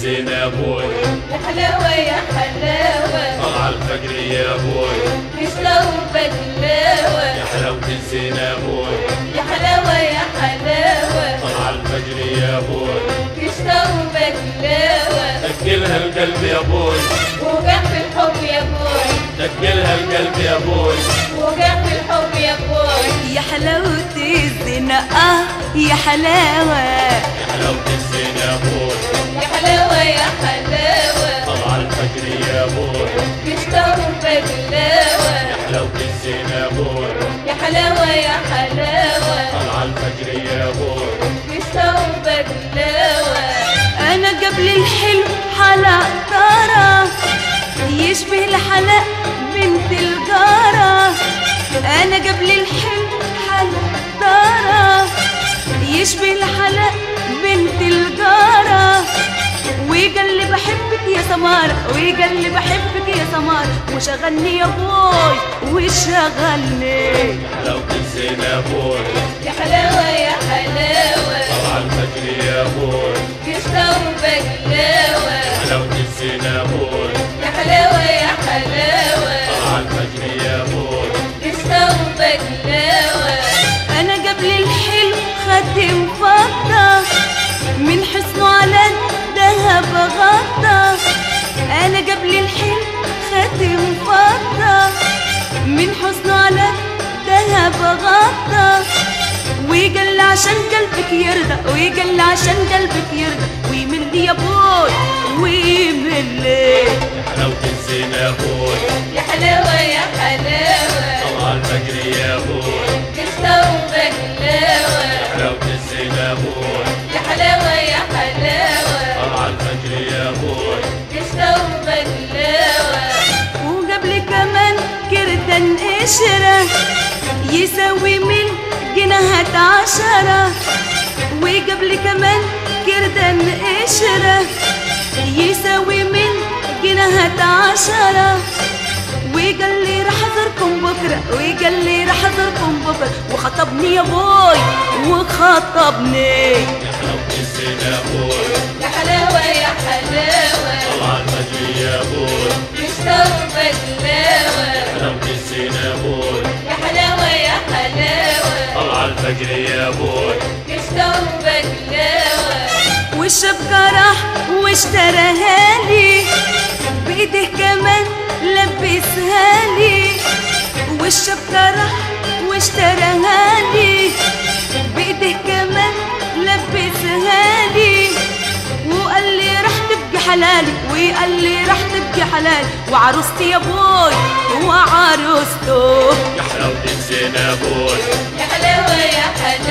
الزين يا ابوي يا حلاوة يا حلاوة طلع الفجر يا ابوي يشتروا بقلاوة يا حلاوة الزين يا ابوي يا حلاوة يا حلاوة طلع الفجر يا ابوي يشتروا بقلاوة دقلها القلب يا ابوي وقع في الحب يا بوي دقلها القلب يا ابوي وقع في الحب يا بوي يا حلاوة الزنا اه يا حلاوة يا حلاوة الزين يا ابوي يا حلاوة يا حلاوة طلع الفجر يا ابوي يشتروا بقلاوة يا حلاوة الزين يا ابوي يا حلاوة يا حلاوة طلع الفجر يا ابوي يشتروا بقلاوة انا قبل الحلو حلا ترى يشبه الحلاء بنت الجارة انا قبل الحلو حلا ترى يشبه الحلاء بنت الجارة وقال لي بحبك يا سمارة وقال لي بحبك يا سمارة وشغلني يا بوي وشغلني حلاوة الزين يا ابوي يا حلاوة يا حلاوة طلع الفجر يا ابوي يشتروا بقلاوة حلاوة الزين يا ابوي يا حلاوة يا حلاوة طلع الفجر يا ابوي يشتروا بقلاوة انا قبل الحلو خاتم فضة من حسنه على الذهب غطى انا قبل الحلو خاتم فضة من حسنه على الذهب غطى وقال لي عشان قلبك يرضى وقال لي عشان قلبك يرضى ويمل لي يا بوي ويمل لي حلاوة الزين يا ابوي يا حلاوة يا حلاوة طلع الفجر يا ابوي يشتروا بقلاوة حلاوة الزين يا ابوي يا حلاوة يا حلاوة طلع الفجر يا ابوي يشتروا بقلاوة وقبل كمان كردن قشرة يساوي من جنيهات عشرة وقبل كمان كردن قشرة يساوي من جنيهات عشرة وقال لي راح ازوركم بكره وقال لي راح ازوركم بكره وخطبني يا بوي وخطبني يا حلاوة الزين يا ابوي يا حلاوة يا حلاوة طلع الفجر يا ابوي يشتروا بقلاوة حلاوة الزين يا ابوي يا حلاوة يا حلاوة طلع الفجر يا ابوي يشتروا بقلاوة والشبكة راح واشتراها لي بإيده كمان لبسها لي والشبكة راح واشتراها لي بإيده كمان لبسها لي وقال لي راح تبقي حلالي وقال لي راح تبقي حلالي وعروستي يا بوي وعروسته يا حلاوة الزين يا ابوي يا حلاوة يا حلاوة